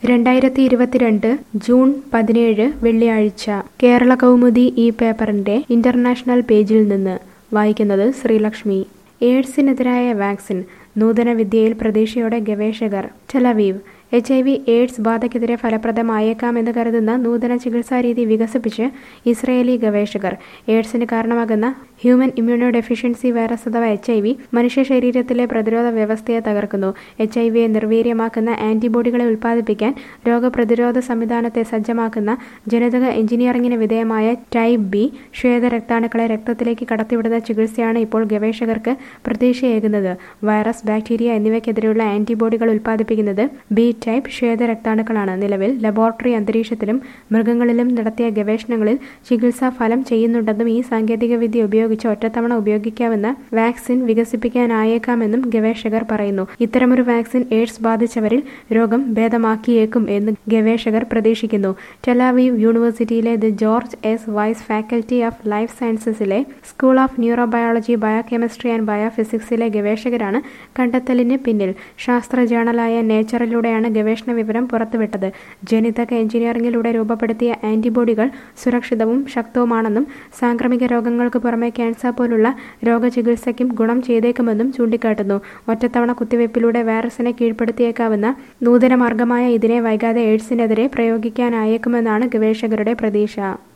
രണ്ടായിരത്തി ഇരുപത്തിരണ്ട് ജൂൺ പതിനേഴ് വെള്ളിയാഴ്ച കേരള കൗമുദി ഈ പേപ്പറിന്റെ ഇന്റർനാഷണൽ പേജിൽ നിന്ന് വായിക്കുന്നത് ശ്രീലക്ഷ്മി എയ്ഡ്സിനെതിരായ വാക്സിൻ നൂതന വിദ്യയിൽ പ്രതീക്ഷയോടെ ഗവേഷകർ Tel Aviv H I V AIDS ബാധയ്ക്കെതിരെ ഫലപ്രദമായേക്കാമെന്ന് കരുതുന്ന നൂതന ചികിത്സാരീതി വികസിപ്പിച്ച് ഇസ്രയേലി ഗവേഷകർ എയ്ഡ്സിന് കാരണമാകുന്ന ഹ്യൂമൻ ഇമ്മ്യൂണോ ഡെഫിഷ്യൻസി വൈറസ് അഥവാ എച്ച് ഐ വി മനുഷ്യ ശരീരത്തിലെ പ്രതിരോധ വ്യവസ്ഥയെ തകർക്കുന്നു എച്ച് ഐ വിയെ നിർവീര്യമാക്കുന്ന ആന്റിബോഡികളെ ഉൽപ്പാദിപ്പിക്കാൻ രോഗപ്രതിരോധ സംവിധാനത്തെ സജ്ജമാക്കുന്ന ജനിതക എഞ്ചിനീയറിംഗിന് വിധേയമായ ടൈപ്പ് ബി ശ്വേതരക്താണുക്കളെ രക്തത്തിലേക്ക് കടത്തിവിടുന്ന ചികിത്സയാണ് ഇപ്പോൾ ഗവേഷകർക്ക് പ്രതീക്ഷയേകുന്നത് വൈറസ് ബാക്ടീരിയ എന്നിവയ്ക്കെതിരെയുള്ള ആന്റിബോഡികൾ ഉൽപ്പാദിപ്പിക്കുന്നത് ബി ടൈപ്പ് ശ്വേതരക്താണുക്കളാണ് നിലവിൽ ലബോറട്ടറി അന്തരീക്ഷത്തിലും മൃഗങ്ങളിലും നടത്തിയ ഗവേഷണങ്ങളിൽ ചികിത്സ ഫലം ചെയ്യുന്നുണ്ടെന്നും ഈ സാങ്കേതികവിദ്യ ഉപയോഗിച്ച് ഒറ്റത്തവണ ഉപയോഗിക്കാവുന്ന വാക്സിൻ വികസിപ്പിക്കാനായേക്കാമെന്നും ഗവേഷകർ പറയുന്നു ഇത്തരമൊരു വാക്സിൻ എയ്ഡ്സ് ബാധിച്ചവരിൽ രോഗം ഭേദമാക്കിയേക്കും എന്ന് ഗവേഷകർ പ്രതീക്ഷിക്കുന്നു ടെലാവീവ് യൂണിവേഴ്സിറ്റിയിലെ the George S Wise faculty of life സയൻസസിലെ school of neurobiology biochemistry and ബയോഫിസിക്സിലെ ഗവേഷകരാണ് കണ്ടെത്തലിന് പിന്നിൽ ശാസ്ത്ര ജേണലായ നേച്ചറിലൂടെയാണ് ഗവേഷണ വിവരം പുറത്തുവിട്ടത് ജനിതക എഞ്ചിനീയറിംഗിലൂടെ രൂപപ്പെടുത്തിയ ആന്റിബോഡികൾ സുരക്ഷിതവും ശക്തവുമാണെന്നും സാംക്രമിക രോഗങ്ങൾക്ക് പുറമെ ക്യാൻസർ പോലുള്ള രോഗചികിത്സയ്ക്കും ഗുണം ചെയ്തേക്കുമെന്നും ചൂണ്ടിക്കാട്ടുന്നു ഒറ്റത്തവണ കുത്തിവയ്പ്പിലൂടെ വൈറസിനെ കീഴ്പ്പെടുത്തിയേക്കാവുന്ന നൂതന മാർഗമായ ഇതിനെ വൈകാതെ എയ്ഡ്സിനെതിരെ പ്രയോഗിക്കാനായേക്കുമെന്നാണ് ഗവേഷകരുടെ പ്രതീക്ഷ